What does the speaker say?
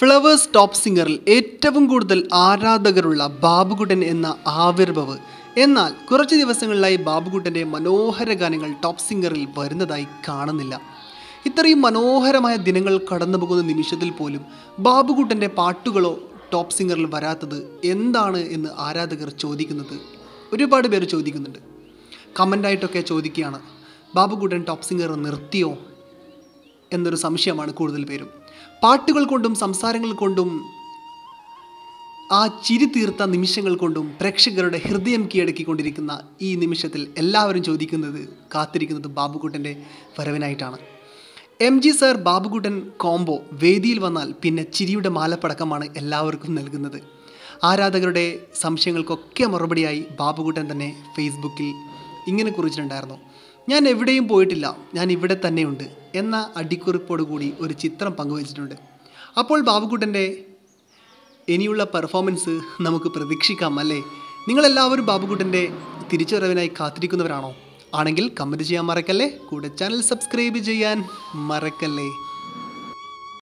flowers top സിംഗറിൽ ഏറ്റവും കൂടുതൽ ആരാധകരുള്ള ബാബുകുട്ടൻ എന്ന ആവിർഭവ് എന്നാൽ കുറച്ച് ദിവസങ്ങളിലായി ബാബുകുട്ടൻ്റെ മനോഹര ഗാനങ്ങൾ ടോപ്പ് സിംഗറിൽ വരുന്നതായി കാണുന്നില്ല ഇത്രയും മനോഹരമായ ദിനങ്ങൾ കടന്നു പോകുന്ന നിമിഷത്തിൽ പോലും ബാബുകുട്ടൻ്റെ പാട്ടുകളോ ടോപ്പ് സിംഗറിൽ വരാത്തത് എന്താണ് എന്ന് ആരാധകർ ചോദിക്കുന്നത് ഒരുപാട് പേര് ചോദിക്കുന്നുണ്ട് കമൻ്റായിട്ടൊക്കെ ചോദിക്കുകയാണ് ബാബുകുട്ടൻ ടോപ്പ് സിംഗർ നിർത്തിയോ എന്നൊരു സംശയമാണ് കൂടുതൽ പേരും പാട്ടുകൾ കൊണ്ടും സംസാരങ്ങൾ കൊണ്ടും ആ ചിരി തീർത്ത നിമിഷങ്ങൾ കൊണ്ടും പ്രേക്ഷകരുടെ ഹൃദയം കീഴടക്കിക്കൊണ്ടിരിക്കുന്ന ഈ നിമിഷത്തിൽ എല്ലാവരും ചോദിക്കുന്നത് കാത്തിരിക്കുന്നത് ബാബുക്കുട്ടൻ്റെ വരവിനായിട്ടാണ് എം ജി സർ ബാബുക്കുട്ടൻ കോംബോ വേദിയിൽ വന്നാൽ പിന്നെ ചിരിയുടെ മാലപ്പടക്കമാണ് എല്ലാവർക്കും നൽകുന്നത് ആരാധകരുടെ സംശയങ്ങൾക്കൊക്കെ മറുപടിയായി ബാബുക്കുട്ടൻ തന്നെ ഫേസ്ബുക്കിൽ ഇങ്ങനെ കുറിച്ചിട്ടുണ്ടായിരുന്നു ഞാൻ എവിടെയും പോയിട്ടില്ല ഞാൻ ഇവിടെ തന്നെയുണ്ട് എന്ന അടിക്കുറിപ്പോട് കൂടി ഒരു ചിത്രം പങ്കുവച്ചിട്ടുണ്ട് അപ്പോൾ ബാബുക്കുട്ടൻ്റെ ഇനിയുള്ള പെർഫോമൻസ് നമുക്ക് പ്രതീക്ഷിക്കാം അല്ലേ നിങ്ങളെല്ലാവരും ബാബുക്കുട്ടൻ്റെ തിരിച്ചുവരവിനായി കാത്തിരിക്കുന്നവരാണോ ആണെങ്കിൽ കമൻറ്റ് ചെയ്യാൻ മറക്കല്ലേ കൂടെ ചാനൽ സബ്സ്ക്രൈബ് ചെയ്യാൻ മറക്കല്ലേ